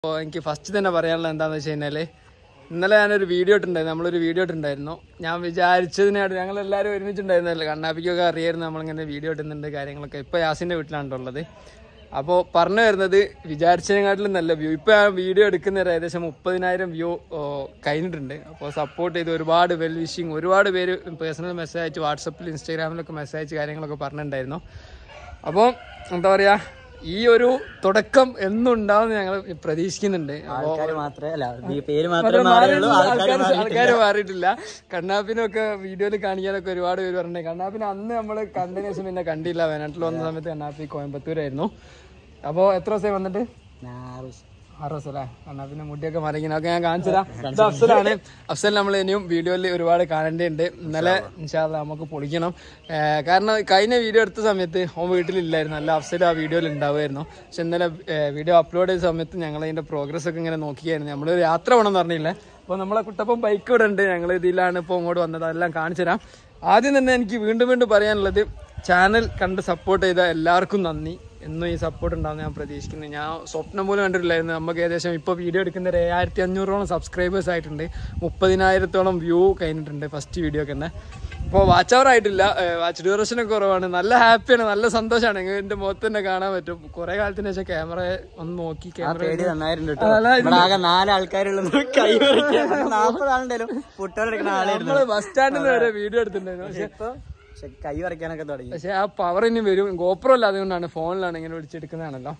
അപ്പോൾ എനിക്ക് ഫസ്റ്റ് തന്നെ പറയാനുള്ളത് എന്താണെന്ന് വെച്ച് കഴിഞ്ഞാൽ ഇന്നലെ ഞാനൊരു വീഡിയോ ഇട്ടുണ്ടായിരുന്നു നമ്മളൊരു വീഡിയോ ഇട്ടുണ്ടായിരുന്നു ഞാൻ വിചാരിച്ചതിനായിട്ട് ഞങ്ങൾ എല്ലാവരും ഒരുമിച്ചുണ്ടായിരുന്നല്ലോ കണ്ണാപ്പിക്കൊക്കെ അറിയായിരുന്നു നമ്മളിങ്ങനെ വീഡിയോ ഇട്ടുന്നുണ്ട് കാര്യങ്ങളൊക്കെ ഇപ്പോൾ യാസിൻ്റെ വീട്ടിലാണ് ഉള്ളത് അപ്പോൾ പറഞ്ഞു വരുന്നത് വിചാരിച്ചതിനെക്കാട്ടിലും നല്ല വ്യൂ ഇപ്പോൾ ആ വീഡിയോ എടുക്കുന്നവരെ ഏകദേശം മുപ്പതിനായിരം വ്യൂ കഴിഞ്ഞിട്ടുണ്ട് അപ്പോൾ സപ്പോർട്ട് ചെയ്ത് ഒരുപാട് വെൽ വിഷിങ് ഒരുപാട് പേര് പേഴ്സണൽ മെസ്സേജ് അയച്ച് വാട്സപ്പിൽ ഇൻസ്റ്റാഗ്രാമിലൊക്കെ മെസ്സേജ് അയച്ച് കാര്യങ്ങളൊക്കെ പറഞ്ഞിട്ടുണ്ടായിരുന്നു അപ്പോൾ എന്താ പറയുക ഈ ഒരു തുടക്കം എന്നുണ്ടാവും ഞങ്ങൾ പ്രതീക്ഷിക്കുന്നുണ്ട് അപ്പോൾ ആൾക്കാർ മാത്രമേ അല്ല ഈ പേര് മാത്രമേ മാറിയുള്ളൂ ആൾക്കാർ ആൾക്കാർ മാറിയിട്ടില്ല കണ്ണാപ്പിനൊക്കെ വീഡിയോയിൽ കാണിക്കാനൊക്കെ ഒരുപാട് പേര് പറഞ്ഞിട്ടുണ്ട് കണ്ണാപ്പിന് അന്ന് നമ്മൾ കണ്ടതിന് ശേഷം പിന്നെ കണ്ടില്ല വയനാട്ടിൽ വന്ന സമയത്ത് കണ്ണാപ്പി കോയമ്പത്തൂരായിരുന്നു അപ്പോൾ എത്ര ദിവസമായി വന്നിട്ട് ആറ് ദിവസം അല്ലേ കണ്ണാപ്പിന്റെ മുടിയൊക്കെ മറിയിങ്ങനെ ഞാൻ കാണിച്ചുതരാം ഇത് അഫ്സലാണ് അഫ്സൽ നമ്മൾ ഇനിയും വീഡിയോയിൽ ഒരുപാട് കാണേണ്ടതുണ്ട് ഇന്നലെ ഇൻഷാല്ല നമുക്ക് പൊളിക്കണം ഏർ കാരണം കഴിഞ്ഞ വീഡിയോ എടുത്ത സമയത്ത് ഓൻ വീട്ടിലില്ലായിരുന്നു അല്ല അഫ്സൽ ആ വീഡിയോയിൽ ഉണ്ടാവുമായിരുന്നു പക്ഷെ ഇന്നലെ വീഡിയോ അപ്ലോഡ് ചെയ്ത സമയത്ത് ഞങ്ങൾ അതിന്റെ പ്രോഗ്രസ് ഒക്കെ ഇങ്ങനെ നോക്കിയായിരുന്നു നമ്മൾ യാത്ര പോകണമെന്ന് പറഞ്ഞില്ലേ അപ്പോൾ നമ്മളെ കുട്ടപ്പം ബൈക്ക് ഇവിടെ ഉണ്ട് ഞങ്ങൾ ഇതിലാണ് ഇപ്പോൾ ഇങ്ങോട്ട് വന്നത് അതെല്ലാം കാണിച്ചു തരാം ആദ്യം തന്നെ എനിക്ക് വീണ്ടും വീണ്ടും പറയാനുള്ളത് ചാനൽ കണ്ട് സപ്പോർട്ട് ചെയ്ത എല്ലാവർക്കും നന്ദി എന്നും ഈ സപ്പോർട്ട് ഉണ്ടാവും ഞാൻ പ്രതീക്ഷിക്കുന്നു ഞാൻ സ്വപ്നം പോലും കണ്ടിട്ടില്ലായിരുന്നു നമുക്ക് ഏകദേശം ഇപ്പോൾ വീഡിയോ എടുക്കുന്ന ഒരു ഏഴായിരത്തി അഞ്ഞൂറോളം സബ്സ്ക്രൈബേഴ്സ് ആയിട്ടുണ്ട് മുപ്പതിനായിരത്തോളം വ്യൂ കഴിഞ്ഞിട്ടുണ്ട് ഫസ്റ്റ് വീഡിയോ തന്നെ ഇപ്പോൾ വാച്ച് അവർ ആയിട്ടില്ല വാച്ച് ഡ്യൂറേഷൻ ഒക്കെ കുറവാണ് നല്ല ഹാപ്പിയാണ് നല്ല സന്തോഷമാണ് എൻ്റെ മുഖത്ത് തന്നെ കാണാൻ പറ്റും കുറേ കാലത്തിന് ശേഷം ക്യാമറ ഒന്ന് നോക്കി ക്യാമറ പേടി നന്നായിട്ടുണ്ട് കേട്ടോ ഇവിടെ ആകെ നാല് ആൾക്കാരുള്ളത് കൈ നാൽപ്പത് ആളുണ്ടായാലും ഫുട്ബോൾ എടുക്കുന്ന ആളായിരുന്നു നമ്മൾ ബസ് സ്റ്റാൻഡിൽ വരെ വീഡിയോ എടുത്തിട്ടുണ്ടായിരുന്നു പക്ഷേ ഇപ്പൊ പക്ഷെ കൈ വരയ്ക്കാനൊക്കെ തുടങ്ങി പക്ഷെ ആ പവർ ഇനി വരും ഗോപ്രോ അല്ല അതുകൊണ്ടാണ് ഫോണിലാണ് ഇങ്ങനെ പിടിച്ചെടുക്കുന്നതാണല്ലോ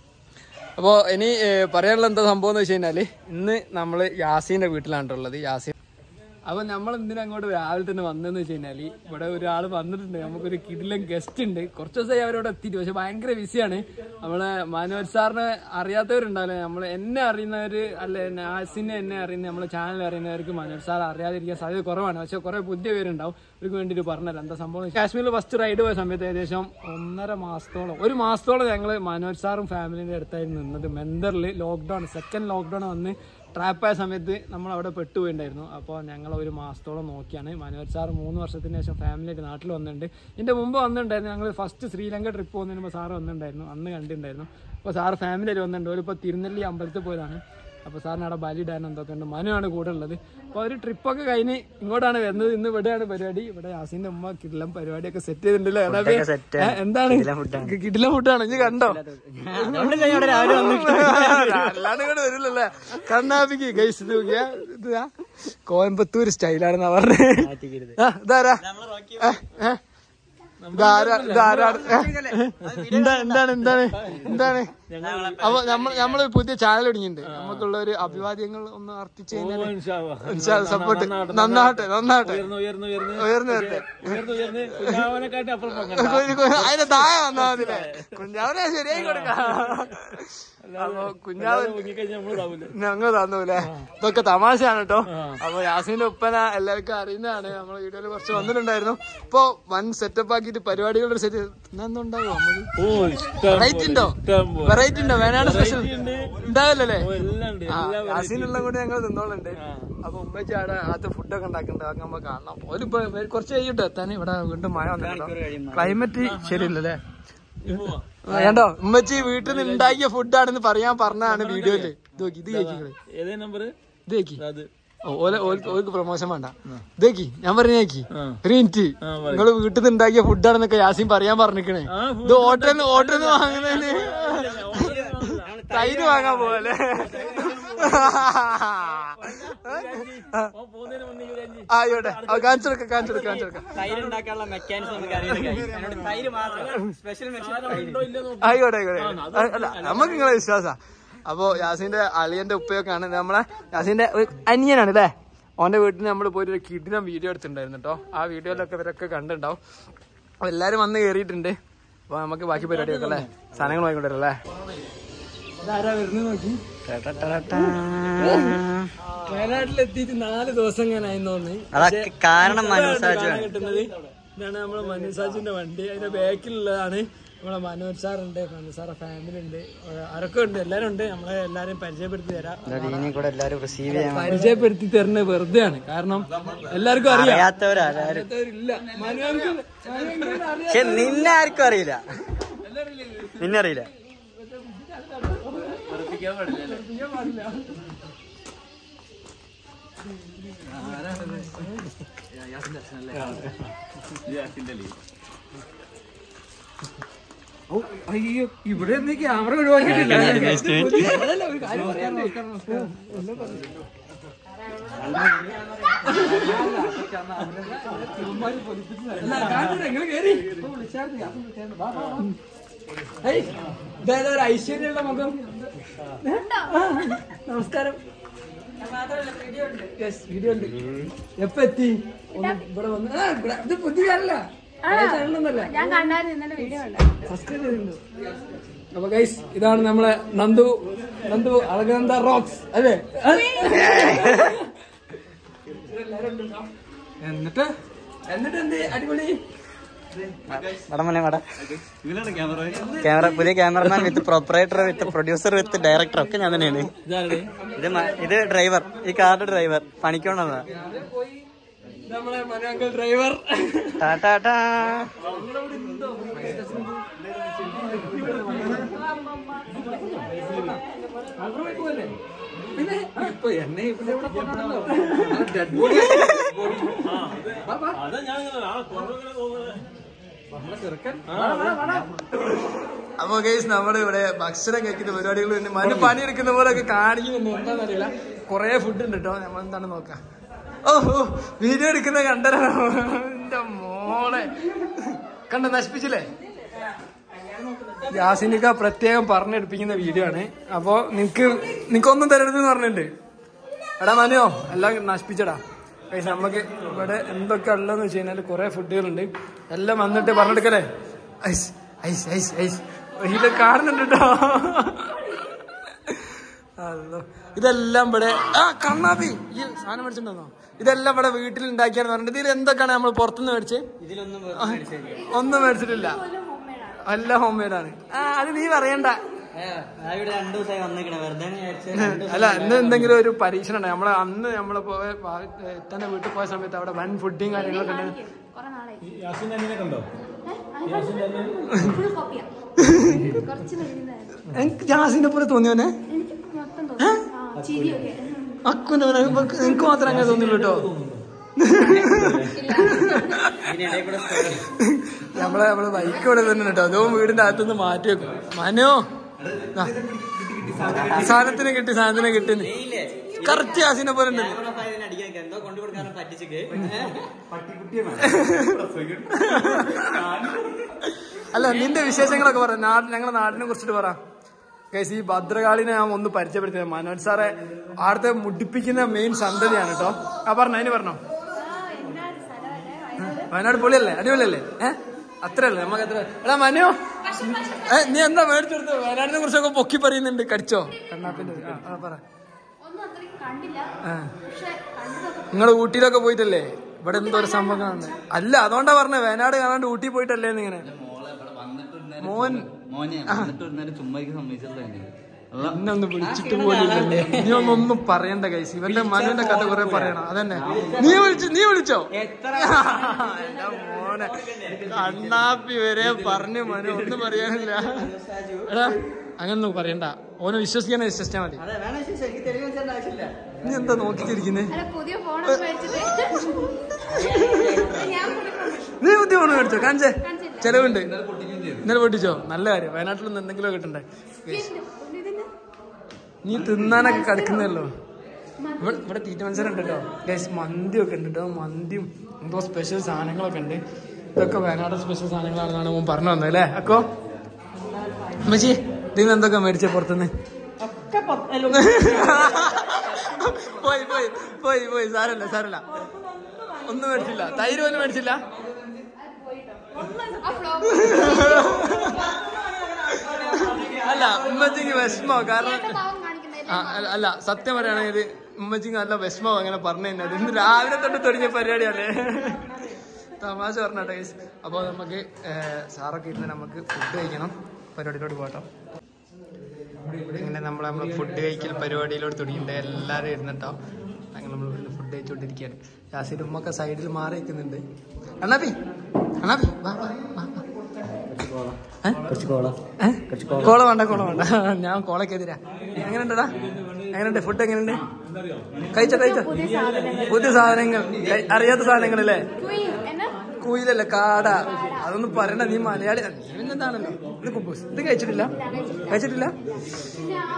അപ്പോൾ ഇനി ഏഹ്, പറയാനുള്ള എന്താ സംഭവം എന്ന് വെച്ച് കഴിഞ്ഞാൽ ഇന്ന് നമ്മൾ യാസീൻ്റെ വീട്ടിലാണുള്ളത് യാസീൻ അപ്പോൾ നമ്മൾ എന്തിനാ അങ്ങോട്ട് രാവിലെ തന്നെ വന്നതെന്ന് വെച്ച് കഴിഞ്ഞാൽ ഇവിടെ ഒരാൾ വന്നിട്ടുണ്ട് നമുക്കൊരു കിടിലൻ ഗസ്റ്റ് ഉണ്ട് കുറച്ച് ദിവസമായി അവരോട് എത്തിയിട്ട് പക്ഷെ ഭയങ്കര ബിസിയാണ് നമ്മളെ മനോജ് സാറിനെ അറിയാത്തവരുണ്ടാവില്ല നമ്മൾ എന്നെ അറിയുന്നവർ അല്ലെ നാസിനെ എന്നെ അറിയുന്ന നമ്മളെ ചാനൽ അറിയുന്നവർക്ക് മനോജ് സാർ അറിയാതിരിക്കാൻ സാധ്യത കുറവാണ് പക്ഷെ കുറേ പുതിയ പേരുണ്ടാവും അവർക്ക് വേണ്ടിയിട്ട് പറഞ്ഞല്ലോ എന്താ സംഭവം കാശ്മീരിൽ ഫസ്റ്റ് റൈഡ് പോയ സമയത്ത് ഏകദേശം ഒന്നര മാസത്തോളം ഒരു മാസത്തോളം ഞങ്ങൾ മനോജ് സാറും ഫാമിലിൻ്റെ അടുത്തായിരുന്നു നിന്നത് മെന്തറിൽ ലോക്ക്ഡൗൺ സെക്കൻഡ് ലോക്ക്ഡൗൺ വന്ന് ട്രാപ്പായ സമയത്ത് നമ്മൾ അവിടെ പെട്ടുപോയിട്ടുണ്ടായിരുന്നു അപ്പോൾ ഞങ്ങൾ ഒരു മാസത്തോളം നോക്കിയാണ് മനോജ് സാർ മൂന്ന് വർഷത്തിന് ശേഷം ഫാമിലിയായിട്ട് നാട്ടിൽ വന്നിട്ടുണ്ട് ഇതിൻ്റെ മുമ്പ് വന്നിട്ടുണ്ടായിരുന്നു ഞങ്ങൾ ഫസ്റ്റ് ശ്രീലങ്ക ട്രിപ്പ് പോകുന്നതിന് മുമ്പ് സാറ് വന്നിട്ടുണ്ടായിരുന്നു അന്ന് കണ്ടിട്ടുണ്ടായിരുന്നു അപ്പോൾ സാറ് ഫാമിലിയായിട്ട് വന്നിട്ടുണ്ട് ഒരു ഇപ്പോൾ തിരുനെല്ലി അമ്പലത്തിൽ പോയതാണ് അപ്പോൾ സാറിന് അവിടെ ബലി ഇടാൻ എന്തൊക്കെ ഉണ്ട് മനുവാണ് കൂടെ ഉള്ളത് അപ്പോൾ ഒരു ട്രിപ്പൊക്കെ കഴിഞ്ഞ് ഇങ്ങോട്ടാണ് വരുന്നത് ഇന്ന് ഇവിടെയാണ് പരിപാടി ഇവിടെ യാസിന്റെ ഉമ്മ കിടിലം പരിപാടിയൊക്കെ സെറ്റ് ചെയ്തിട്ടുണ്ടല്ലേ അതായത് set ഏ, എന്താണ് കിടിലം ഫുഡാണ് ഇനി കണ്ടോ അതുകൊണ്ട് ഞാൻ ഇവിടെ രാവിലെ വന്നു അല്ലാണ്ട് ഇങ്ങോട്ട് വരില്ലല്ലേ കണ്ണാപ്പിക്ക് ഗൈസ് ഇത് നോക്കിയാ ഇത് ദാ കോയമ്പത്തൂർ സ്റ്റൈലാണെന്നാ പറഞ്ഞത് ആ, ഇതാരാ ഏ, ഏ? ഇതാരാ ഇതാരാ ഏ? എന്താ എന്താണ് എന്താണ് എന്താണ് അപ്പൊ നമ്മൾ നമ്മള് പുതിയ ചാനൽ തുടങ്ങിയിട്ടുണ്ട് നമുക്കുള്ള ഒരു അഭിവാദ്യങ്ങൾ ഒന്ന് അർപ്പിച്ചു കഴിഞ്ഞാൽ സപ്പോർട്ട് നന്നാവട്ടെ നന്നാവട്ടെ ഉയർന്നു വരട്ടെ കുഞ്ഞ് കുഞ്ഞ് അതിന്റെ താഴെ വന്നാ മതില്ലേ കുഞ്ഞാവിനെ ശരിയായി കൊടുക്കാം അപ്പൊ കുഞ്ഞാവ് ഞങ്ങൾ തന്നൂല്ലേ ഇതൊക്കെ തമാശയാണ് കേട്ടോ അപ്പൊ യാസിന്റെ ഉപ്പന എല്ലാവർക്കും അറിയുന്നതാണ് നമ്മളെ വീഡിയോയിൽ കുറച്ച് വന്നിട്ടുണ്ടായിരുന്നു ഇപ്പൊ വൻ സെറ്റപ്പ് ആക്കിയിട്ട് പരിപാടികളുടെ സെറ്റ് ഉണ്ടാവും നമ്മള് വെറൈറ്റി ഉണ്ടോ വെറൈറ്റി ഉണ്ടോ വേനാട് സ്പെഷ്യൽ ഉണ്ടാവില്ലല്ലേ ആ, യാസീനുള്ള കൂടെ ഞങ്ങൾ നിന്നോളുണ്ട് അപ്പൊ ഉമ്മച്ചി അവിടെ അകത്ത് ഫുഡൊക്കെ ഉണ്ടാക്കുന്നുണ്ട് അതൊക്കെ നമുക്ക് കാണണം ഓലിപ്പോ കുറച്ച് കഴിയട്ടെ എത്താൻ ഇവിടെ വീണ്ടും മഴ വന്നിട്ടുണ്ടോ ക്ലൈമറ്റ് ശരിയല്ലല്ലേ വേണ്ടോ ഉമ്മച്ചി വീട്ടിൽ നിന്ന് ഉണ്ടാക്കിയ ഫുഡാണെന്ന് പറയാൻ പറഞ്ഞാണ് വീഡിയോയില് ഇത് നോക്കി ഇത് കേക്കിങ്ങള് ഏതേ നമ്പർ ഇത് കേക്കി ഓല ഓർക്ക് പ്രൊമോഷൻ വേണ്ട ഇതേക്കി ഞാൻ പറഞ്ഞ കേക്കി ഒരു മിനിറ്റ് നിങ്ങൾ വീട്ടിൽ നിന്ന് ഉണ്ടാക്കിയ ഫുഡാണെന്നൊക്കെ യാസീൻ പറയാൻ പറഞ്ഞിക്കണേ ഇത് ഹോട്ടലിൽ ഹോട്ടലിൽ വാങ്ങുന്നതിന് തൈര് വാങ്ങാൻ പോവല്ലേ ആയിക്കോട്ടെ ആ, കാണിച്ചു കൊടുക്കാം കാണിച്ചു കൊടുക്കാം കാണിച്ചു കൊടുക്കാം തൈര് ഉണ്ടാക്കാനുള്ള മെക്കാനിസം നമുക്ക് അറിയില്ല തൈര് മാത്രം സ്പെഷ്യൽ ആയിക്കോട്ടെ ആയിക്കോട്ടെ അല്ല നമുക്ക് നിങ്ങളെ വിശ്വാസ അപ്പൊ യാസിന്റെ അളിയന്റെ ഉപ്പയൊക്കെയാണ് നമ്മളെ യാസിന്റെ ഒരു അനിയനാണ് അല്ലേ ഓന്റെ വീട്ടിൽ നമ്മൾ പോയിട്ട് ഒരു കിടിലം വീഡിയോ എടുത്തിട്ടുണ്ടായിരുന്നു കേട്ടോ ആ വീഡിയോയിലൊക്കെ ഇവരൊക്കെ കണ്ടിട്ടുണ്ടാവും അപ്പൊ എല്ലാരും വന്ന് കയറിയിട്ടുണ്ട് അപ്പൊ നമുക്ക് ബാക്കി പരിപാടി വെക്കാം അല്ലേ സാധനങ്ങൾ വാങ്ങിക്കൊണ്ടല്ലേ ഇതാരാ വരുന്നത് നോക്കി വയനാട്ടിലെത്തിയിട്ട് നാല് ദിവസം ഞാൻ ആയി തോന്നി അതൊക്കെ കാരണം മനസ്സാജ് കിട്ടുന്നത് ഇതാണ് നമ്മളെ മനോജ് സാജിന്റെ വണ്ടി അതിന്റെ ബാക്കിലുള്ളതാണ് നമ്മളെ മനോജ് സാറുണ്ട് മനോജ് സാറെ ഫാമിലി ഉണ്ട് ആരൊക്കെ ഉണ്ട് എല്ലാരും ഉണ്ട് നമ്മളെ എല്ലാരെയും പരിചയപ്പെടുത്തി തരാം ഇനി കൂടെ എല്ലാരും റിസീവ് ചെയ്യാൻ പരിചയപ്പെടുത്തി തരുന്നത് വെറുതെയാണ് കാരണം എല്ലാവർക്കും അറിയാം അറിയാത്തവരാ എല്ലാരും അറിയാത്തവരില്ല മനുവർക്ക് അറിയാം പക്ഷെ നിന്നെ ആർക്കും അറിയില്ല നിന്നെ അറിയില്ല തെറിപ്പിക്കാൻ പാടില്ല ഔ, അയ്യോ ഇവിടെ ഒന്നും ക്യാമറ ഒഴിവാക്കിയിട്ടില്ല അതല്ല, ഒരു കാര്യം പറയാനുണ്ട്. ഒന്നും പറഞ്ഞു. അല്ല, കാണുന്നില്ല, ഇങ്ങള് കേറി. ഇപ്പൊ വിളിച്ചായിരുന്നു, ഞാൻ വിളിച്ചായിരുന്നു. വാ, വാ, വാ. ഹേയ്, ഇതേതാ ഒരു ഐശ്വര്യമുള്ള മുഖം ആ, നമസ്കാരം Yes, വീഡിയോ ഉണ്ട് എപ്പ എത്തി ഒന്ന് ഇവിടെ വന്ന് ആ, ഇവിടെ- ഇത് പുതിയ ചാനലാ പഴയ ചാനലൊന്നല്ല ഞാൻ കണ്ടായിരുന്നു ഇന്നലെ വീഡിയോ ഉണ്ട് സബ്സ്ക്രൈബ് ചെയ്തിട്ടുണ്ട് അപ്പൊ ഗൈസ് ഇതാണ് നമ്മളെ നന്ദു നന്ദു അളകനന്ദ റോക്സ് അല്ലേ എന്നിട്ട് എന്നിട്ട് എന്ത് അടിപൊളി വടം മോനെ വട ക്യാമറ പുതിയ cameraman with proprietor with producer with director ഒക്കെ ഞാൻ തന്നെയാണ് ഇത് മ- ഇത് ഡ്രൈവർ ഈ കാറിന്റെ ഡ്രൈവർ പണിക്കൊണ്ടതാ പോയി നമ്മളെ മനാങ്കൽ ഡ്രൈവർ ടാറ്റാ ടാ പിന്നെ ഇപ്പൊ എന്നെ ഇവിടെ ഇവിടെ കൊണ്ടുവന്നല്ലോ. ആ dead body. വാ, വാ. നമ്മളെ ചെറുക്കൻ. വാ, വാ, വാ. അപ്പൊ ഗൈസ് നമ്മുടെ ഇവിടെ ഭക്ഷണം കഴിക്കുന്ന പരിപാടികൾ തന്നെ മനു പണിയെടുക്കുന്ന പോലെ ഒക്കെ കാണിക്കുന്നുണ്ട് എന്താണെന്നറിയില്ല കൊറേ ഫുഡ് ഉണ്ട് കേട്ടോ നമ്മൾ എന്താണ് നോക്കാം ഓ ഓ വീഡിയോ എടുക്കുന്ന കണ്ടല്ലോ എന്റെ മോളെ കണ്ട നശിപ്പിച്ചില്ലേ യാസിനിക്ക പ്രത്യേകം പറഞ്ഞെടുപ്പിക്കുന്ന വീഡിയോ ആണ് അപ്പൊ നിനക്ക് നിനക്കൊന്നും തരരുതെന്ന് പറഞ്ഞിട്ടുണ്ട് എടാ മനുയോ എല്ലാം നശിപ്പിച്ചടാ പക്ഷെ നമുക്ക് ഇവിടെ എന്തൊക്കെ ഉള്ളതെന്ന് വെച്ച് കഴിഞ്ഞാൽ കുറെ ഫുഡുകളുണ്ട് എല്ലാം വന്നിട്ട് പറഞ്ഞെടുക്കലേ ഐസ് ഐസ് ഐസ് ഐസ് ഇത് കാണുന്നുണ്ട് കേട്ടോ അല്ലോ ഇതെല്ലാം ഇവിടെ ആ കണ്ണാപ്പി ഈ സാധനം മേടിച്ചിട്ടുണ്ടോ ഇതെല്ലാം ഇവിടെ വീട്ടിൽ ഉണ്ടാക്കിയാന്ന് പറഞ്ഞിട്ട് ഇതിൽ എന്തൊക്കെയാണ് നമ്മൾ പുറത്തുനിന്ന് മേടിച്ചേ ഇതിലൊന്നും ഒന്നും മേടിച്ചിട്ടില്ല എല്ലാം ഹോം മെയ്ഡ് ആണ് ആ അത് നീ പറയണ്ട ഇവിടെ രണ്ടു ദിവസമായി വന്നേക്കണേ വെറുതെ ഞാൻ വിചാരിച്ചു രണ്ട് അല്ല ഇന്ന് എന്തെങ്കിലും ഒരു പരീക്ഷണം ഉണ്ട് നമ്മളെ അന്ന് നമ്മള് പോയ തന്നെ വീട്ടിൽ പോയ സമയത്ത് അവിടെ വൻ ഫുഡിങ് കാര്യങ്ങളൊക്കെ ഉണ്ട് കൊറേ നാളായി ഫുൾ കോപ്പിയാ കുറച്ച് മെഴുകുന്നതായിരുന്നു എനിക്ക് ജാസിന്റെ പോലെ തോന്നിയോനെ എനിക്ക് മൊത്തം തോന്നി ആ ചിരിയൊക്കെ അക്കുന്റെ പോലെ എനിക്ക് മാത്രം അങ്ങനെ തോന്നില്ല കേട്ടോ ഇതിനിടയിൽ കൂടെ നമ്മളെ നമ്മള് ബൈക്ക് ഇവിടെ തന്നെ കേട്ടോ അതോ വീടിന്റെ അകത്തുനിന്ന് മാറ്റി വെക്കും മനോ ദാ. സാധനത്തിന് കിട്ടി സാധനത്തിന് കിട്ടി കറക്റ്റ് ജാസിനെ പോലെ ഉണ്ട് അടിക്കാൻ എന്തോ കൊണ്ടു കൊടുക്കാൻ പറ്റിച്ചിക്ക് അല്ല നിന്റെ വിശേഷങ്ങളൊക്കെ പറ നാട് ഞങ്ങളുടെ നാടിനെ കുറിച്ചിട്ട് പറ ഗൈസ് ഈ ഭദ്രകാളിനെ ഞാൻ ഒന്ന് പരിചയപ്പെടുത്തിയത് മനോജ് സാറെ ആടത്തെ മുടിപ്പിക്കുന്ന മെയിൻ സന്തതിയാണ് കേട്ടോ ആ പറഞ്ഞോ അതിന് പറഞ്ഞോ വയനാട് പൊളിയല്ലേ അടിപൊളിയല്ലേ ഏഹ് അത്രയല്ലേ നമുക്ക് അത്ര എടാ മനോ ഏ നീ എന്താ മേടിച്ചു കൊടുത്തത് വയനാടിനെ കുറിച്ചൊക്കെ പൊക്കി പറയുന്നുണ്ട് കടിച്ചോ കണ്ണാപ്പിന്റെ ആ, ആ പറ ഒന്നും അത്രയ്ക്ക് കണ്ടില്ല ആ പക്ഷെ കണ്ടതൊക്കെ നിങ്ങൾ ഊട്ടിയിലൊക്കെ പോയിട്ടല്ലേ ഇവിടെ എന്തോ ഒരു സംഭവം കാണുന്നത് അല്ല അതുകൊണ്ടാ പറഞ്ഞത് വയനാട് കാണാണ്ട് ഊട്ടി പോയിട്ടല്ലേ ഇങ്ങനെ മോൻ മോനെ വന്നിട്ട് ഒരു നേരം ചുമ്മാ സമ്മതിച്ചല്ലേ എന്നെ ഒന്ന് വിളിച്ചിട്ട് പോലില്ല നീ ഒന്നൊന്നും പറയണ്ട കൈസ് ഇവന്റെ മനുവിന്റെ കഥ കുറെ പറയണം അതന്നെ നീ വിളിച്ചു നീ വിളിച്ചോ എന്റെ മോനെ കണ്ണാപ്പി വരെ പറഞ്ഞു മനു ഒന്നും പറയാനില്ല എടാ അങ്ങനൊന്നും പറയണ്ട ഓനെ വിശ്വസിക്കാനെ വിശ്വസിച്ചാ മതി അതെ വേണം ശരിക്കും തെളിവ് വെച്ചേണ്ട ആവശ്യമില്ല നീ എന്താ നോക്കിച്ചിരിക്കുന്നേ അല്ല പുതിയ ഫോണൊക്കെ മേടിച്ചിട്ട് ഞാൻ പുതിയ phone മേടിച്ചു. നീ ബുദ്ധി ഫോണ് മേടിച്ചോ കാണിച്ചേ കാണിച്ചില്ല. ചെലവുണ്ട് ഇന്നലെ പൊട്ടിച്ചോ നല്ല കാര്യം വയനാട്ടിൽ നിന്ന് എന്തെങ്കിലും കിട്ടണ്ടേ പിന്നെ ഇതിന് നീ തിന്നാനൊക്കെ കിടക്കുന്നല്ലോ ഇവിടെ ഇവിടെ തീറ്റ മത്സരം ഉണ്ട് കേട്ടോ ഗൈസ് മന്തിയൊക്കെ ഉണ്ട് കേട്ടോ മന്തിയും എന്തോ സ്പെഷ്യൽ സാധനങ്ങളൊക്കെ ഉണ്ട് ഇതൊക്കെ വയനാട് സ്പെഷ്യൽ സാധനങ്ങളാണെന്നാണ് ഓൻ പറഞ്ഞു വന്നത് അല്ലേ അക്കോ അമ്മച്ചി ഇതിന് എന്തൊക്കെ മേടിച്ച പുറത്തുനിന്ന് പോയി പോയി പോയി പോയി സാരല്ല സാരല്ല ഒന്നും മേടിച്ചില്ല തൈര് പോലും മേടിച്ചില്ല ഒന്നും ആ ഫ്ലോപ്പ് അല്ല ഉമ്മച്ചിക്ക് വിഷമോ കാരണം പാവം കാണിക്കുന്നില്ല ആ, അല്ല- അല്ല സത്യം പറയുകയാണെങ്കിൽ ഉമ്മച്ചിക്ക് നല്ല വിഷമം അങ്ങനെ പറഞ്ഞു കഴിഞ്ഞാൽ ഇന്ന് രാവിലെ തൊട്ട് തുടങ്ങിയ പരിപാടിയല്ലേ തമാശ പറഞ്ഞാട്ടെ ഗൈസ് അപ്പോൾ നമുക്ക് ഏഹ്, സാറൊക്കെ ഇരുന്ന് നമുക്ക് ഫുഡ് കഴിക്കണം പരിപാടിയിലോട്ട് പോട്ടോ ഇങ്ങനെ നമ്മൾ നമ്മൾ ഫുഡ് കഴിക്കൽ പരിപാടിയിലോട്ട് തുടങ്ങിയിട്ടുണ്ട് എല്ലാവരും ഇരുന്നിട്ടോ അങ്ങനെ നമ്മൾ ഇവിടുന്ന് ഫുഡ് കഴിച്ചുകൊണ്ടിരിക്കുകയാണ് യാസിൻ്റെ ഉമ്മൊക്കെ സൈഡിൽ മാറി നിൽക്കുന്നുണ്ട് അണ്ണാപ്പി അണ്ണാപ്പി വാ വാ വാ വാ ഏ? കോള വേണ്ട കോള വേണ്ട ഞാൻ കോളൊക്കെ എതിരാ എങ്ങനെയുണ്ടടാ എങ്ങനെയുണ്ട് ഫുഡ് എങ്ങനെയുണ്ട് കഴിച്ചോ കഴിച്ചോ പുതിയ സാധനങ്ങൾ പുതിയ സാധനങ്ങൾ കഴി- അറിയാത്ത സാധനങ്ങളല്ലേ ക്വീൻ എന്നാ കുയിലല്ല കാട അതൊന്നും പറയണ്ട നീ മലയാളി നീ പിന്നെ എന്താണല്ലോ ഇത് കുബൂസ് ഇത് കഴിച്ചിട്ടില്ല കഴിച്ചിട്ടില്ല പിന്നെ ആ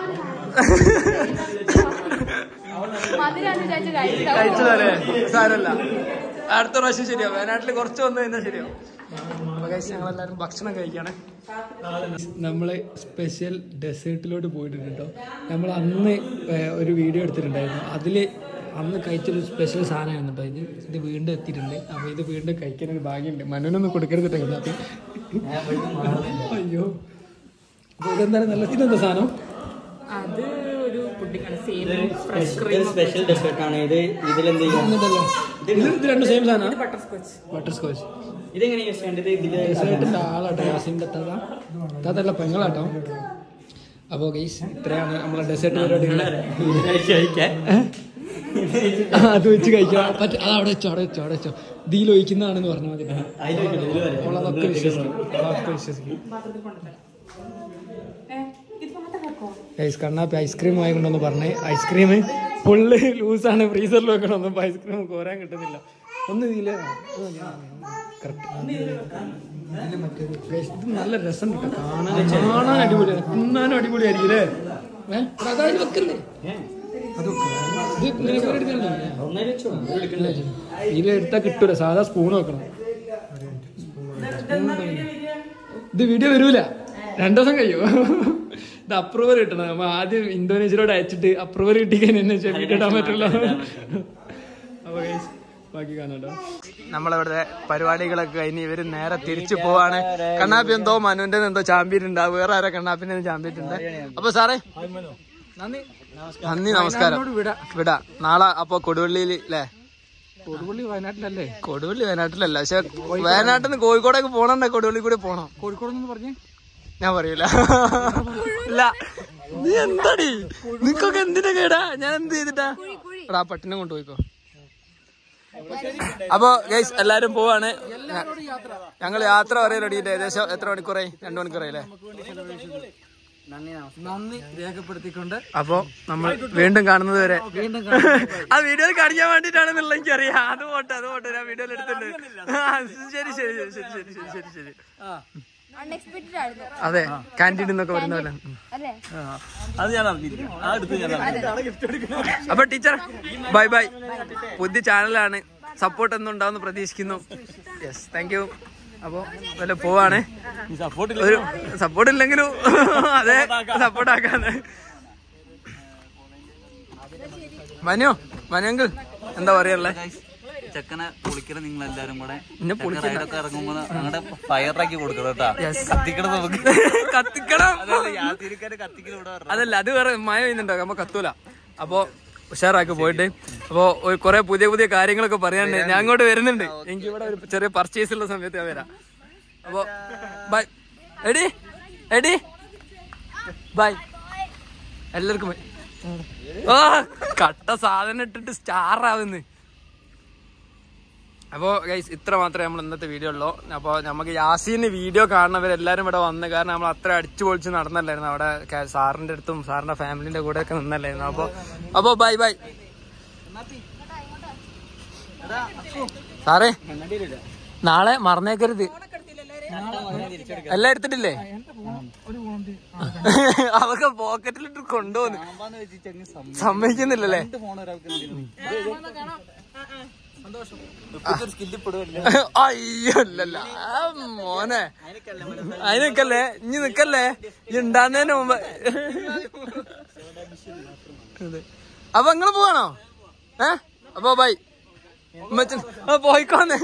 ഒരു മധുരാന്ന് വിചാരിച്ച് കഴിച്ചതാ. കഴിച്ചതല്ലേ സാരല്ല അടുത്ത പ്രാവശ്യം ശരിയാവും വയനാട്ടിൽ കുറച്ച് വന്നു കഴിഞ്ഞാൽ ശരിയാവും അപ്പൊ കഴിച്ച് ഞങ്ങളെല്ലാവരും ഭക്ഷണം കഴിക്കാണ് നമ്മള് സ്പെഷ്യൽ ഡെസേർട്ടിലോട്ട് പോയിട്ടുണ്ട് കേട്ടോ നമ്മൾ അന്ന് ഏർ, ഒരു വീഡിയോ എടുത്തിട്ടുണ്ടായിരുന്നു അതില് അന്ന് കഴിച്ചൊരു സ്പെഷ്യൽ സാധനമാണ് കേട്ടോ ഇത് ഇത് വീണ്ടും എത്തിയിട്ടുണ്ട് അപ്പൊ ഇത് വീണ്ടും കഴിക്കാൻ ഒരു ഭാഗ്യമുണ്ട് മനോനൊന്നും കൊടുക്കരുത് കേട്ടോ അത് അയ്യോ അപ്പൊ ഇതെന്താണ് നല്ല ഇതെന്താ സാധനം അത് ഒരു പുഡിങ്ങാണ് same fresh cream special dessert ആണ് ഇത് ഇതിലെന്ത് ചെയ്യാം എന്നിട്ടല്ലോ ഇത് ഇത് രണ്ട് സെയിം സാധനം ബട്ടർ സ്കോച്ച് ബട്ടർ സ്കോച്ച് ഇതെങ്ങനെ യൂസ് ചെയ്യേണ്ടത് ഇതില് ഡെസേർട്ടിന്റെ ആളാട്ടോ യാസിന്റെ തത തതല്ല പെങ്ങളാട്ടോ അപ്പോ ഗൈസ് ഇത്രയാണ് നമ്മളെ ഡെസേർട്ട് പരിപാടി കഴിക്കാൻ ആ, അത് വെച്ച് കഴിക്കാം പറ്റ അത് അവിടെ വെച്ചോ അവിടെ വെച്ചോ അവിടെ വെച്ചോ ഇതിൽ ഒഴിക്കുന്നതാണെന്ന് പറഞ്ഞാൽ മതി അതിൽ വെക്കട്ടെ, ഇതില് വരെ. അപ്പോൾ അതൊക്കെ വിശ്വസിക്കും അതൊക്കെ വിശ്വസിക്കും ഗൈസ് കണ്ണാപ്പി ഐസ്ക്രീം വാങ്ങിക്കൊണ്ടെന്ന് പറഞ്ഞേ ഐസ്ക്രീം ഫുള്ള് ലൂസാണ് ഫ്രീസറിൽ വെക്കണമെന്ന് അപ്പൊ ഐസ്ക്രീം കോരാൻ കിട്ടുന്നില്ല ഒന്ന് ഇതില് കറക്റ്റ് ഇത് നല്ല രസം കിട്ടും കാണാൻ കാണാൻ അടിപൊളിയാണ് തിന്നാനും അടിപൊളിയായിരിക്കും അല്ലേ ഏഹ് അതായത് വെക്കല്ലേ അത് വെക്ക്. ഇത് ഇങ്ങനെ കോരി എടുക്കണ്ടേ? ഒന്നര വെച്ചോ ഇല്ല, ഇല്ല. ഇതിൽ എടുത്താൽ കിട്ടൂല സാധാ സ്പൂൺ വെക്കണം ഇത് വീഡിയോ വരൂല രണ്ടു ദിവസം കഴിയും ഇത് അപ്രൂവൽ കിട്ടണം നമ്മ ആദ്യം ഇന്തോനേഷ്യയിലോട് അയച്ചിട്ട് അപ്രൂവൽ കിട്ടിക്കഴിഞ്ഞ വീഡിയോ ഇടാൻ പറ്റുള്ളൂ അപ്പൊ guys, ബാക്കി കാണാട്ടോ നമ്മളിവിടെ പരിപാടികളൊക്കെ കഴിഞ്ഞ് ഇവര് നേരെ തിരിച്ചു പോവാണ് കണ്ണാപ്പി എന്തോ മനുവിന്റെ എന്തോ ചാമ്പ്യൻ ഉണ്ടാവും വേറെ ആരോ കണ്ണാപ്പിന്റെ ചാമ്പ്യൻ ഉണ്ട് അപ്പൊ സാറേ നന്ദി നന്ദി നമസ്കാരം വിടാ നാളെ അപ്പൊ കൊടുവള്ളിയിൽ അല്ലേ കൊടുവള്ളി വയനാട്ടിലല്ലേ കൊടുവള്ളി വയനാട്ടിലല്ല പക്ഷെ വയനാട്ടിൽ നിന്ന് കോഴിക്കോടേക്ക് പോണണ്ട കൊടുവള്ളി കൂടി പോണം കോഴിക്കോട് പറഞ്ഞേ ഞാൻ പറയൂല ഇല്ല നീ എന്താടി നിക്കൊക്കെ എന്തിനാ കേടാ ഞാൻ എന്ത് ചെയ്തിട്ടാ എടാ ആ പട്ടിനെ കൊണ്ടുപോയിക്കോ അപ്പൊ ഗൈസ് എല്ലാരും പോവാണ് ഞങ്ങൾ യാത്ര പറയാൻ റെഡിയിട്ട് ഏകദേശം എത്ര മണിക്കൂറായി രണ്ടു മണിക്കൂറായി അല്ലേ നന്ദി രേഖപ്പെടുത്തിക്കൊണ്ട് അപ്പൊ നമ്മൾ വീണ്ടും കാണുന്നത് വരെ വീണ്ടും ആ വീഡിയോയിൽ കാണിക്കാൻ വേണ്ടിട്ടാണെന്നുള്ള എനിക്കറിയാം അത് പോട്ടെ അത് പോട്ടെ ഞാൻ വീഡിയോയിൽ എടുത്തിട്ടുണ്ട് ആ, ശരി ശരി ശരി ശരി ശരി ശരി ശരി ശരി അൺഎക്സ്പെക്ടഡ് ആയിരുന്നു അതെ കാന്റീനിൽ നിന്നൊക്കെ വരുന്ന പോലെ ഉം. അല്ലേ അത് ഞാൻ അറിഞ്ഞിരിക്കും ആ അടുത്ത് ഞാൻ അപ്പൊ ടീച്ചർ ബൈ ബൈ പുതിയ ചാനലാണ് സപ്പോർട്ട് എന്നും ഉണ്ടാവുന്ന പ്രതീക്ഷിക്കുന്നു യെസ് താങ്ക് യു അപ്പൊ വല്ല പോവാണ് സപ്പോർട്ട് ഒരു സപ്പോർട്ട് ഇല്ലെങ്കിലും അതെ സപ്പോർട്ട് ആക്കാന്ന് മനു മനുവെങ്കിൽ എന്താ പറയാ ചെക്കനെ പൊളിക്കണം നിങ്ങൾ എല്ലാരും കൂടെ എന്നെ പൊളിക്കണ്ട. റൈഡൊക്കെ ഇറങ്ങുമ്പോ അങ്ങടെ ഫയറാക്കി കൊടുക്കണം കേട്ടാ Yes. കത്തിക്കണം നമുക്ക് കത്തിക്കണം യാത്രക്കാര് കത്തിക്കണം ഇവിടെ വരണം. അതല്ല അത് വേറെ മഴ പെയ്യുന്നുണ്ടോ നമ്മ കത്തൂല അപ്പൊ ഉഷാറാക്കി പോയിട്ട് അപ്പൊ ഒരു കുറെ പുതിയ പുതിയ കാര്യങ്ങളൊക്കെ പറയാനുണ്ട് ഞാൻ അങ്ങോട്ട് വരുന്നുണ്ട് എനിക്ക് ഇവിടെ ഒരു ചെറിയ പർച്ചേസ് ഉള്ള സമയത്ത് ഞാൻ വരാം അപ്പൊ ബൈ എടി എടി ബൈ എല്ലാവർക്കും ബൈ ഓ കട്ട സാധനം ഇട്ടിട്ട് സ്റ്റാർ ആവുന്നു അപ്പോൾ ഗൈസ് ഇത്ര മാത്രമേ നമ്മൾ ഇന്നത്തെ വീഡിയോ ഉള്ളൂ അപ്പോൾ നമുക്ക് യാസീന് വീഡിയോ കാണുന്നവരെല്ലാവരും ഇവിടെ വന്ന് കാരണം നമ്മൾ അത്ര അടിച്ചു പൊളിച്ച് നടന്നല്ലായിരുന്നു അവിടെ ക- സാറിന്റെ അടുത്തും സാറിന്റെ ഫാമിലിന്റെ കൂടെ ഒക്കെ നിന്നല്ലായിരുന്നു അപ്പോൾ അപ്പോൾ ബൈ ബൈ സാറേ നാളെ മറന്നേക്കരുത് എല്ലാം എടുത്തിട്ടില്ലേ അവക്ക് പോക്കറ്റിലിട്ട് കൊണ്ടുപോകുന്നു സാമ്പാന്ന് വെച്ച് ചെങ്ങ് സമ്മ- സമ്മതിക്കുന്നില്ലല്ലേ രണ്ട് ഫോൺ ഒരാൾക്ക് എന്തിനാ? ഒരു സ്കില്ല് പെടുവല്ലേ അയ്യോ അല്ലല്ല ആ മോനെ അതിന് നിക്കല്ലേ ഇനി നിക്കല്ലേ ഈ ഉണ്ടാകുന്നതിന് മുമ്പ് അതെ. അപ്പൊ നിങ്ങള് പോവാണോ ഏ അപ്പൊ ബൈ ഉമ്മച്ചൻ ആ പോയിക്കോന്ന്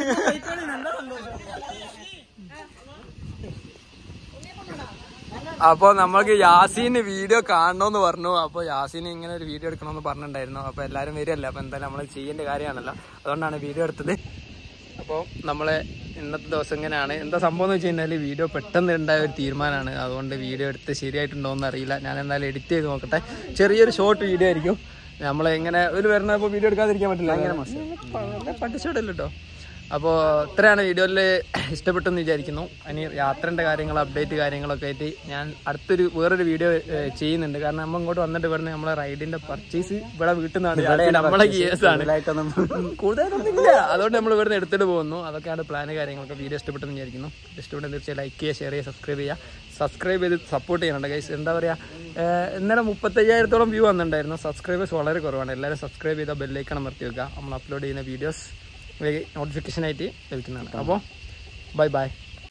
അപ്പൊ നമ്മൾക്ക് യാസീന് വീഡിയോ കാണണമെന്ന് പറഞ്ഞു അപ്പൊ യാസീന് ഇങ്ങനെ ഒരു വീഡിയോ എടുക്കണമെന്ന് പറഞ്ഞിട്ടുണ്ടായിരുന്നു അപ്പൊ എല്ലാരും വരികയല്ലേ അപ്പൊ എന്തായാലും നമ്മൾ ചെയ്യേണ്ട കാര്യമാണല്ലോ അതുകൊണ്ടാണ് വീഡിയോ എടുത്തത് അപ്പോൾ നമ്മളെ ഇന്നത്തെ ദിവസം ഇങ്ങനെയാണ് എന്താ സംഭവം എന്ന് വെച്ച് കഴിഞ്ഞാൽ വീഡിയോ പെട്ടെന്ന് ഉണ്ടായ ഒരു തീരുമാനമാണ് അതുകൊണ്ട് വീഡിയോ എടുത്ത് ശരിയായിട്ടുണ്ടോ എന്ന് അറിയില്ല ഞാൻ എന്തായാലും എഡിറ്റ് ചെയ്ത് നോക്കട്ടെ ചെറിയൊരു ഷോർട്ട് വീഡിയോ ആയിരിക്കും നമ്മൾ എങ്ങനെ ഒരു വരുന്ന ഇപ്പോൾ വീഡിയോ എടുക്കാതിരിക്കാൻ പറ്റില്ല അങ്ങനെ പഠിച്ചോടല്ലോ കേട്ടോ അപ്പോൾ ഇത്രയാണ് വീഡിയോയിൽ ഇഷ്ടപ്പെട്ടെന്ന് വിചാരിക്കുന്നു ഇനി യാത്രൻ്റെ കാര്യങ്ങൾ അപ്ഡേറ്റ് കാര്യങ്ങളൊക്കെ ആയിട്ട് ഞാൻ അടുത്തൊരു വേറൊരു വീഡിയോ ചെയ്യുന്നുണ്ട് കാരണം നമ്മൾ ഇങ്ങോട്ട് വന്നിട്ട് ഇവിടുന്ന് നമ്മളെ റൈഡിന്റെ പർച്ചേസ് ഇവിടെ വീട്ടിൽ നിന്നാണ് നമ്മളെ കേസാണ് കൂടുതലായിട്ടൊന്നും കൂടുതലൊന്നുമില്ല അതുകൊണ്ട് നമ്മൾ ഇവിടുന്ന് എടുത്തിട്ട് പോകുന്നു അതൊക്കെയാണ് പ്ലാന് കാര്യങ്ങളൊക്കെ വീഡിയോ ഇഷ്ടപ്പെട്ടെന്ന് വിചാരിക്കുന്നു ഇഷ്ടപ്പെട്ടെന്ന് തീർച്ചയായും ലൈക്ക് ചെയ്യുക ഷെയർ ചെയ്യുക സബ്സ്ക്രൈബ് ചെയ്യുക സബ്സ്ക്രൈബ് ചെയ്ത് സപ്പോർട്ട് ചെയ്യണം ഗൈസ് എന്താ പറയുക ഇന്നലെ മുപ്പത്തയ്യായിരത്തോളം വ്യൂ വന്നിട്ടുണ്ടായിരുന്നു സബ്സ്ക്രൈബേഴ്സ് വളരെ കുറവാണ് എല്ലാവരും സബ്സ്ക്രൈബ് ചെയ്താൽ ബെല്ലൈക്കണം നിർത്തി വെക്കുക നമ്മൾ അപ്ലോഡ് ചെയ്യുന്ന വീഡിയോസ് നോട്ടിഫിക്കേഷൻ ആയിട്ട് ലഭിക്കുന്നതാണ് അപ്പോൾ ബൈ ബൈ